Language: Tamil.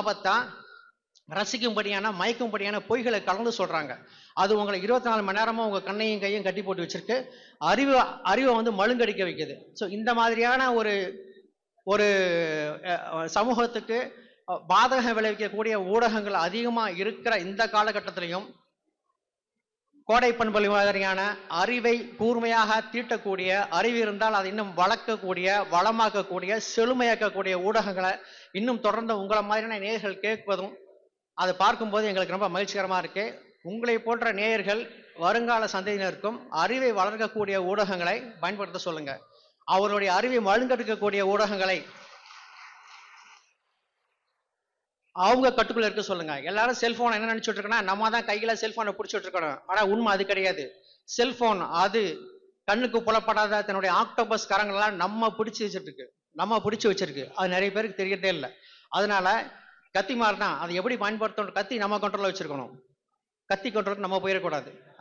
ஆபத்தா ரசிக்கும்படியான மயக்கும்படியான பொய்களை கலந்து சொல்றாங்க அது உங்களை இருபத்தி நாலு மணி நேரமும் உங்க கண்ணையும் கையும் கட்டி போட்டு வச்சிருக்கு அறிவு அறிவை வந்து மழுங்கடிக்க வைக்குது ஸோ இந்த மாதிரியான ஒரு ஒரு அஹ், சமூகத்துக்கு அஹ், பாதகம் விளைவிக்கக்கூடிய ஊடகங்கள் அதிகமாக இருக்கிற இந்த காலகட்டத்திலையும் கோடை பண்பலை மாதிரியான அறிவை கூர்மையாக தீட்டக்கூடிய அறிவு இருந்தால் அதை இன்னும் வளர்க்கக்கூடிய வளமாக்கக்கூடிய செழுமையாக்கக்கூடிய ஊடகங்களை இன்னும் தொடர்ந்து உங்களை மாதிரியான நேயர்கள் கேட்பதும் அதை பார்க்கும்போது எங்களுக்கு ரொம்ப மகிழ்ச்சிகரமாக இருக்கு உங்களை போன்ற நேயர்கள் வருங்கால சந்ததியினருக்கும் அறிவை வளர்க்கக்கூடிய ஊடகங்களை பயன்படுத்த சொல்லுங்க அவருடைய அறிவை மழுங்கெடுக்கக்கூடிய ஊடகங்களை அவங்க கட்டுக்குள்ள இருக்க சொல்லுங்க எல்லாரும் செல்போன் என்ன நினைச்சிட்டு இருக்கோம்னா நம்ம தான் கையில செல்போனை பிடிச்சிட்டு இருக்கணும் ஆனா உண்மை அது கிடையாது செல்போன் அது கண்ணுக்கு புலப்படாத தன்னுடைய ஆக்டோபஸ் கரங்களெல்லாம் நம்ம பிடிச்சி வச்சிட்டு இருக்கு நம்ம பிடிச்சி வச்சிருக்கு அது நிறைய பேருக்கு தெரியறதே இல்லை அதனால கத்தி மாறினா அதை எப்படி பயன்படுத்தணும் கத்தி நம்ம கண்ட்ரோல்ல வச்சிருக்கணும் கத்தி கண்ட்ரோலுக்கு நம்ம போயிடக்கூடாது